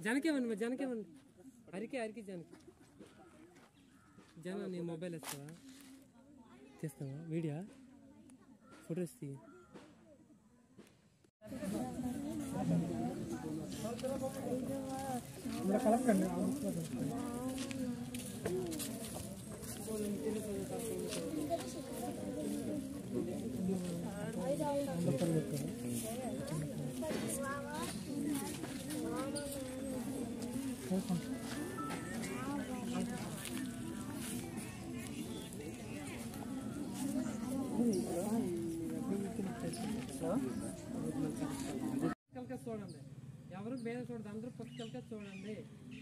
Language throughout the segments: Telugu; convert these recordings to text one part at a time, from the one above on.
జనకేమండి మరి జనకేమండి అరికే అరికే జనకి జన నీ మొబైల్ ఇస్తావా తీస్తావా వీడియో ఫొటోస్ తీ పుస్తకాలకే చూడండి ఎవరు భేద చూడదు అందరూ పుస్తకాలకే చూడండి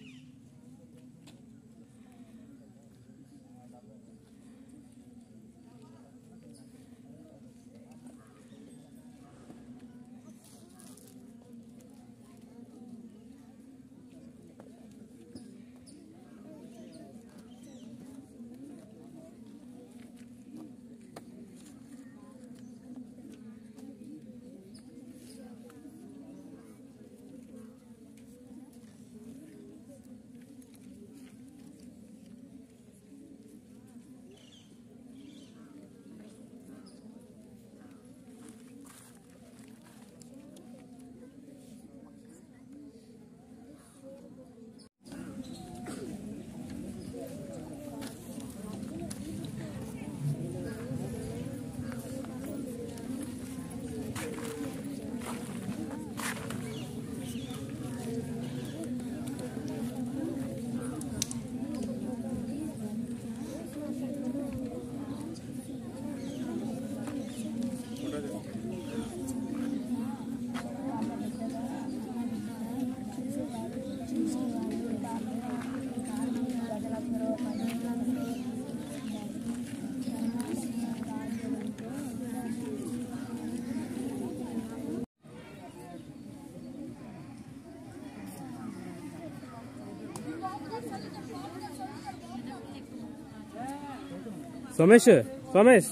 సోమేష్ సోమేష్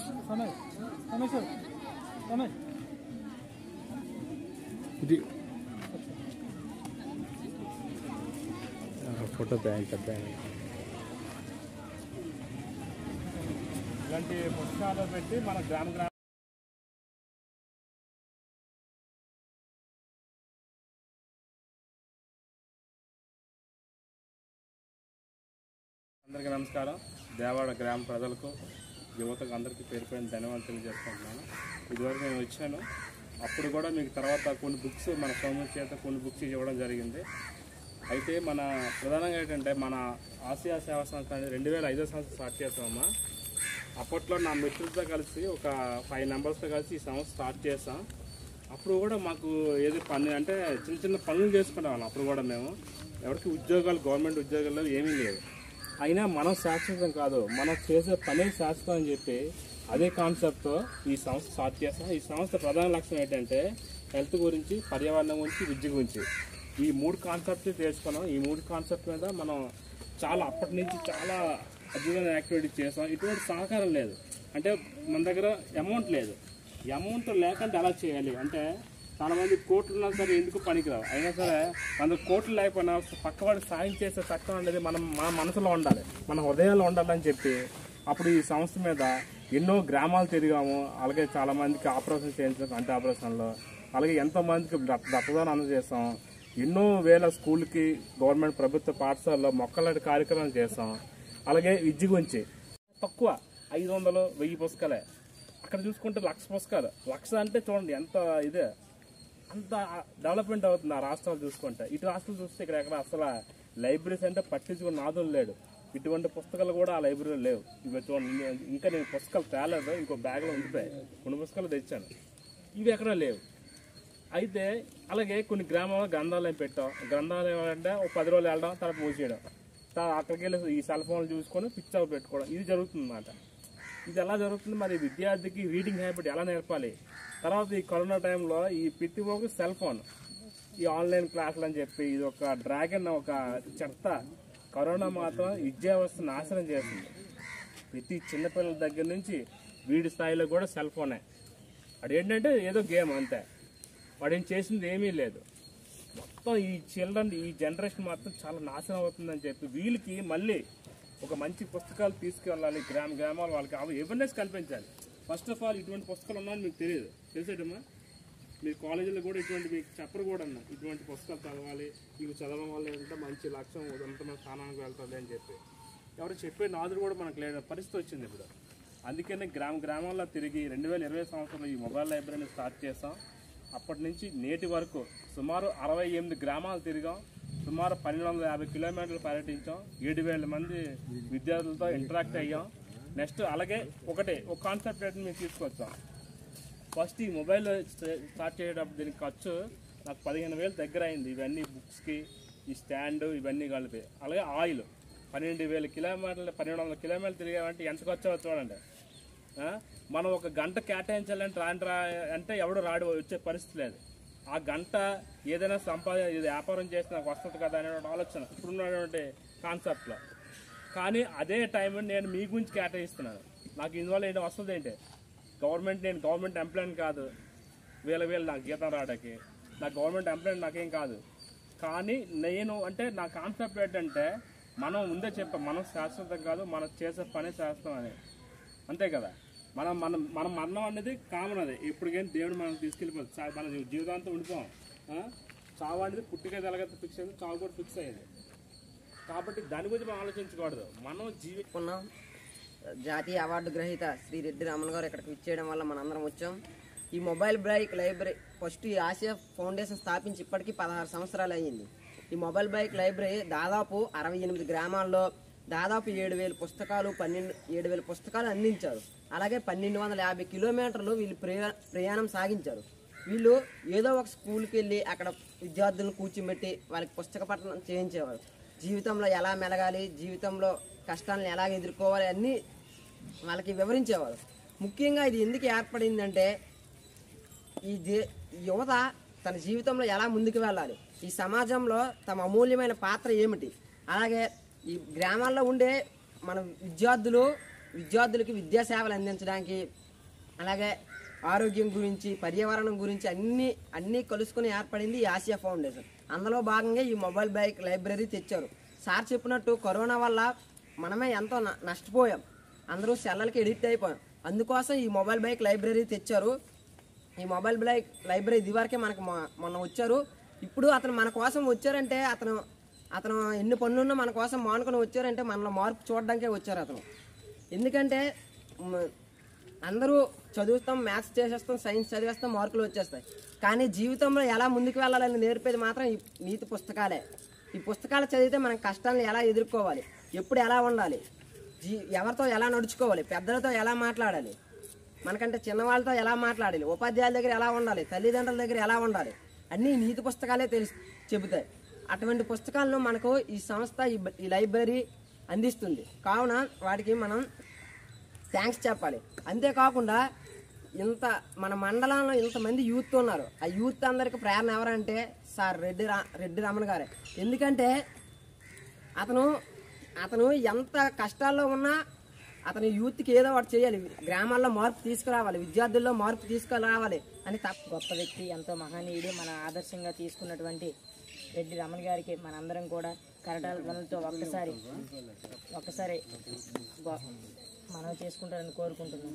ఇది- ఆ, ఫోటో బ్యాంక్ బ్యాంక్ ఇలాంటి పుస్తకాలు పెట్టి మన గ్రామ గ్రామ అందరికీ నమస్కారం దేవాడ గ్రామ ప్రజలకు యువతకు అందరికీ పేరు పైన ధన్యవాదాలు తెలియజేసుకుంటున్నాను ఇదివరకు నేను వచ్చాను అప్పుడు కూడా మీకు తర్వాత కొన్ని బుక్స్ మన సోము చేత కొన్ని బుక్స్ ఇవ్వడం జరిగింది అయితే మన ప్రధానంగా ఏంటంటే మన ఆసియా సేవా సంస్థ అనేది రెండు వేల ఐదో సంవత్సరం స్టార్ట్ చేసామమ్మా అప్పట్లో నా మిత్రులతో కలిసి ఒక ఫైవ్ మెంబర్స్తో కలిసి ఈ సంస్థ స్టార్ట్ చేసాం అప్పుడు కూడా మాకు ఏది పని అంటే చిన్న చిన్న పనులు చేసుకునేవాళ్ళం అప్పుడు కూడా మేము ఎవరికి ఉద్యోగాలు గవర్నమెంట్ ఉద్యోగాలు ఏమీ లేవు అయినా మనం శాశ్వతం కాదు మనం చేసే పనే శాశ్వతం అని చెప్పి అదే కాన్సెప్ట్తో ఈ సంస్థ స్టార్ట్ చేస్తాం ఈ సంస్థ ప్రధాన లక్ష్యం ఏంటంటే హెల్త్ గురించి పర్యావరణం గురించి విద్య గురించి ఈ మూడు కాన్సెప్ట్స్ తెలుసుకున్నాం ఈ మూడు కాన్సెప్ట్ మీద మనం చాలా అప్పటి నుంచి చాలా అద్భుతమైన యాక్టివిటీ చేసాం ఇటువంటి సహకారం లేదు అంటే మన దగ్గర అమౌంట్ లేదు అమౌంట్ లేకుండా ఎలా చేయాలి అంటే చాలా మంది కోట్లు ఉన్నా సరే ఎందుకు పనికిరావు అయినా సరే మన కోట్లు లేకపోయినా పక్కవాడికి సాయం చేసే చట్టం అనేది మనం మన మనసులో ఉండాలి మన హృదయాల్లో ఉండాలని చెప్పి అప్పుడు ఈ సంస్థ మీద ఎన్నో గ్రామాలు తిరిగాము అలాగే చాలా మందికి ఆపరేషన్ చేయించాం కంటి ఆపరేషన్లో అలాగే ఎంతో మందికి రక్త- రక్తదానం అందజేస్తాం ఎన్నో వేల స్కూల్కి గవర్నమెంట్ ప్రభుత్వ పాఠశాలలో మొక్కలాంటి కార్యక్రమాలు చేస్తాం అలాగే విద్య గురించి తక్కువ ఐదు వందలు వెయ్యి పుస్తకాలే అక్కడ చూసుకుంటే లక్ష పుస్తకాలు లక్ష అంటే చూడండి ఎంత ఇదే అంత డెవలప్మెంట్ అవుతుంది ఆ రాష్ట్రాలు చూసుకుంటే ఇటు రాష్ట్రాలు చూస్తే ఇక్కడ ఎక్కడ అసలు లైబ్రరీస్ అంటే పట్టించుకున్న నాదులు లేడు ఇటువంటి పుస్తకాలు కూడా ఆ లైబ్రరీలో లేవు ఇవి చూడండి ఇంకా నేను పుస్తకాలు తేలేదు ఇంకో బ్యాగ్లో ఉండిపోయాయి కొన్ని పుస్తకాలు తెచ్చాను ఇవి ఎక్కడా లేవు అయితే అలాగే కొన్ని గ్రామాల్లో గ్రంథాలయం పెట్టాం గ్రంథాలయం అంటే ఒక పది రోజులు వెళ్ళడం తర్వాత మూసేయడం తర్వాత అక్కడికి వెళ్ళి ఈ సెల్ ఫోన్లు చూసుకొని పిక్చర్ పెట్టుకోవడం ఇది జరుగుతుంది అన్నమాట ఇది ఎలా జరుగుతుంది మరి విద్యార్థికి రీడింగ్ హ్యాబిట్ ఎలా నేర్పాలి తర్వాత ఈ కరోనా టైంలో ఈ ప్రతి ఒక్క సెల్ ఫోన్ ఈ ఆన్లైన్ క్లాసులు అని చెప్పి ఇది ఒక డ్రాగన్ ఒక చెత్త కరోనా మాత్రం విద్యా వ్యవస్థ నాశనం చేస్తుంది ప్రతి చిన్నపిల్లల దగ్గర నుంచి వీడి స్థాయిలో కూడా సెల్ ఫోనే అది ఏంటంటే ఏదో గేమ్ అంతే వాడు ఏం చేసింది ఏమీ లేదు మొత్తం ఈ చిల్డ్రన్ ఈ జనరేషన్ మొత్తం చాలా నాశనం అవుతుందని చెప్పి వీళ్ళకి మళ్ళీ ఒక మంచి పుస్తకాలు తీసుకెళ్ళాలి గ్రామ గ్రామాలు వాళ్ళకి అవేర్నెస్ కల్పించాలి ఫస్ట్ ఆఫ్ ఆల్ ఇటువంటి పుస్తకాలు ఉన్నాయని మీకు తెలియదు తెలిసేటమ్మా మీరు కాలేజీలో కూడా ఇటువంటి మీకు చెప్పరు కూడా అన్న ఇటువంటి పుస్తకాలు చదవాలి ఇవి చదవడం వల్ల ఏంటంటే మంచి లక్ష్యం ఉదంతమైన స్థానానికి వెళ్తుంది అని చెప్పి ఎవరు చెప్పే నాదుడు కూడా మనకు లేని పరిస్థితి వచ్చింది ఇప్పుడు అందుకనే గ్రామ గ్రామాల్లో తిరిగి రెండు వేల ఇరవై సంవత్సరంలో ఈ మొబైల్ లైబ్రరీని స్టార్ట్ చేసాం అప్పటి నుంచి నేటి వరకు సుమారు అరవై ఎనిమిది గ్రామాలు తిరిగాం సుమారు పన్నెండు వందల యాభై కిలోమీటర్లు పర్యటించాం ఏడు వేల మంది విద్యార్థులతో ఇంటరాక్ట్ అయ్యాం నెక్స్ట్ అలాగే ఒకటే ఒక కాన్సెప్ట్ ఏంటని మేము తీసుకొచ్చాం ఫస్ట్ ఈ మొబైల్ స్టార్ట్ చేసేటప్పుడు దీనికి ఖర్చు నాకు పదిహేను వేలు దగ్గర అయింది ఇవన్నీ బుక్స్కి ఈ స్టాండ్ ఇవన్నీ కలిపి అలాగే ఆయిల్ పన్నెండు వేల కిలోమీటర్లు పన్నెండు వందల కిలోమీటర్లు తిరిగామంటే ఎంత ఖర్చు అవుతుందో చూడండి ఆ? మనం ఒక గంట కేటాయించాలంటే రాని రా అంటే ఎవడు రాడు వచ్చే పరిస్థితి లేదు ఆ గంట ఏదైనా సంపాదన ఇది వ్యాపారం చేస్తే నాకు వస్తుంది కదా అనే ఆలోచన ఇప్పుడున్నటువంటి కాన్సెప్ట్లో కానీ అదే టైం నేను మీ గురించి కేటాయిస్తున్నాను నాకు ఇందువల్ల ఏంటి వస్తుంది ఏంటి గవర్నమెంట్ నేను గవర్నమెంట్ ఎంప్లాయ్ కాదు వేల వేలు నాకు జీతం రావడానికి నా గవర్నమెంట్ ఎంప్లాయ్ నాకేం కాదు కానీ నేను అంటే నా కాన్సెప్ట్ ఏంటంటే మనం ముందే చెప్పాం మనం శాశ్వతం కాదు మనం చేసే పని శాశ్వతం అని అంతే కదా మనం మనం మన మరణం అనేది కామన్ అది ఎప్పటికైనా దేవుడు మనం తీసుకెళ్ళిపోదు చా- మన జీవితాంతం ఉండిపోం ఆ? చావు అనేది పుట్టిక ఎలాగైతే ఫిక్స్ అయింది చావు కూడా ఫిక్స్ అయ్యేది కాబట్టి దాని గురించి మనం ఆలోచించకూడదు మనం జీవి ఉన్నాం జాతీయ అవార్డు గ్రహీత శ్రీ రెడ్డి రమణ గారు ఇక్కడికి ఇచ్చేయడం వల్ల మనందరం వచ్చాం ఈ మొబైల్ బైక్ లైబ్రరీ ఫస్ట్ ఈ ఆసియా ఫౌండేషన్ స్థాపించి ఇప్పటికీ పదహారు సంవత్సరాలు అయ్యింది ఈ మొబైల్ బైక్ లైబ్రరీ దాదాపు అరవై ఎనిమిది గ్రామాల్లో దాదాపు ఏడు వేల పుస్తకాలు పన్నెండు ఏడు వేల పుస్తకాలు అందించారు అలాగే పన్నెండు వందల యాభై కిలోమీటర్లు వీళ్ళు ప్రయా ప్రయాణం సాగించారు వీళ్ళు ఏదో ఒక స్కూల్కి వెళ్ళి అక్కడ విద్యార్థులను కూర్చోబెట్టి వాళ్ళకి పుస్తక పఠనం చేయించేవారు జీవితంలో ఎలా మెలగాలి జీవితంలో కష్టాలను ఎలా ఎదుర్కోవాలి అన్నీ వాళ్ళకి వివరించేవారు ముఖ్యంగా ఇది ఎందుకు ఏర్పడిందంటే ఈ దే యువత తన జీవితంలో ఎలా ముందుకు వెళ్ళాలి ఈ సమాజంలో తమ అమూల్యమైన పాత్ర ఏమిటి అలాగే ఈ గ్రామాల్లో ఉండే మన విద్యార్థులు విద్యార్థులకి విద్యా సేవలు అందించడానికి అలాగే ఆరోగ్యం గురించి పర్యావరణం గురించి అన్ని అన్నీ కలుసుకుని ఏర్పడింది ఈ ఆసియా ఫౌండేషన్ అందులో భాగంగా ఈ మొబైల్ బైక్ లైబ్రరీ తెచ్చారు సార్ చెప్పినట్టు కరోనా వల్ల మనమే ఎంతో న- నష్టపోయాం అందరూ సెల్లలకి ఎడిక్ట్ అయిపోయాం అందుకోసం ఈ మొబైల్ బైక్ లైబ్రరీ తెచ్చారు ఈ మొబైల్ బైక్ లైబ్రరీ ఇదివరకే మనకు మొ- మొన్న వచ్చారు ఇప్పుడు అతను మన కోసం వచ్చారంటే అతను అతను ఎన్ని పనులున్నా మన కోసం మానుకొని వచ్చారంటే మనలో మార్పు చూడడానికే వచ్చారు అతను ఎందుకంటే మ- అందరూ చదువుతాం మ్యాథ్స్ చేసేస్తాం సైన్స్ చదివేస్తాం మార్కులు వచ్చేస్తాయి కానీ జీవితంలో ఎలా ముందుకు వెళ్ళాలని నేర్పేది మాత్రం ఈ నీతి పుస్తకాలే ఈ పుస్తకాలు చదివితే మనం కష్టాలను ఎలా ఎదుర్కోవాలి ఎప్పుడు ఎలా ఉండాలి జీ ఎవరితో ఎలా నడుచుకోవాలి పెద్దలతో ఎలా మాట్లాడాలి మనకంటే చిన్నవాళ్ళతో ఎలా మాట్లాడాలి ఉపాధ్యాయుల దగ్గర ఎలా ఉండాలి తల్లిదండ్రుల దగ్గర ఎలా ఉండాలి అన్నీ నీతి పుస్తకాలే తెలుసు చెబుతాయి అటువంటి పుస్తకాలను మనకు ఈ సంస్థ ఈ బ- ఈ లైబ్రరీ అందిస్తుంది కావున వాటికి మనం థ్యాంక్స్ చెప్పాలి అంతేకాకుండా ఇంత మన మండలంలో ఇంతమంది యూత్ ఉన్నారు ఆ యూత్ అందరికి ప్రేరణ ఎవరంటే సార్ రెడ్డి రా రెడ్డి రమణ గారే ఎందుకంటే అతను అతను ఎంత కష్టాల్లో ఉన్నా అతను యూత్కి ఏదో ఒకటి చేయాలి గ్రామాల్లో మార్పు తీసుకురావాలి విద్యార్థుల్లో మార్పు తీసుకురావాలి అని తప్ప గొప్ప వ్యక్తి ఎంతో మహనీయుడు మన ఆదర్శంగా తీసుకున్నటువంటి రెడ్డి రమణ గారికి మనందరం కూడా కరటాల ధ్వనులతో ఒక్కసారి ఒక్కసారి గొ- మనవి చేసుకుంటారని కోరుకుంటున్నాం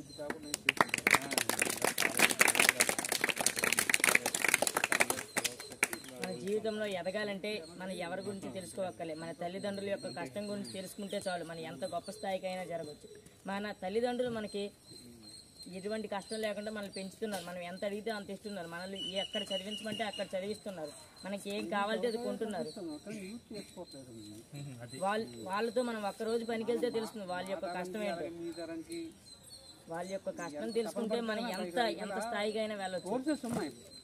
మన జీవితంలో ఎదగాలంటే మనం ఎవరి గురించి తెలుసుకోవక్కలే మన తల్లిదండ్రుల యొక్క కష్టం గురించి తెలుసుకుంటే చాలు మనం ఎంత గొప్ప స్థాయికైనా జరగవచ్చు మన తల్లిదండ్రులు మనకి ఎటువంటి కష్టం లేకుండా మనల్ని పెంచుతున్నారు మనం ఎంత అడిగితే అంత ఇస్తున్నారు మనల్ని ఎక్కడ చదివించమంటే అక్కడ చదివిస్తున్నారు మనకి ఏం కావాలంటే అది కొంటున్నారు వాళ్ళ వాళ్ళతో మనం ఒక్క రోజు పనికి వెళ్తే తెలుస్తుంది వాళ్ళ యొక్క కష్టం ఏంటో వాళ్ళ యొక్క కష్టం తెలుసుకుంటే మనం ఎంత ఎంత స్థాయికైనా వెళ్ళొచ్చు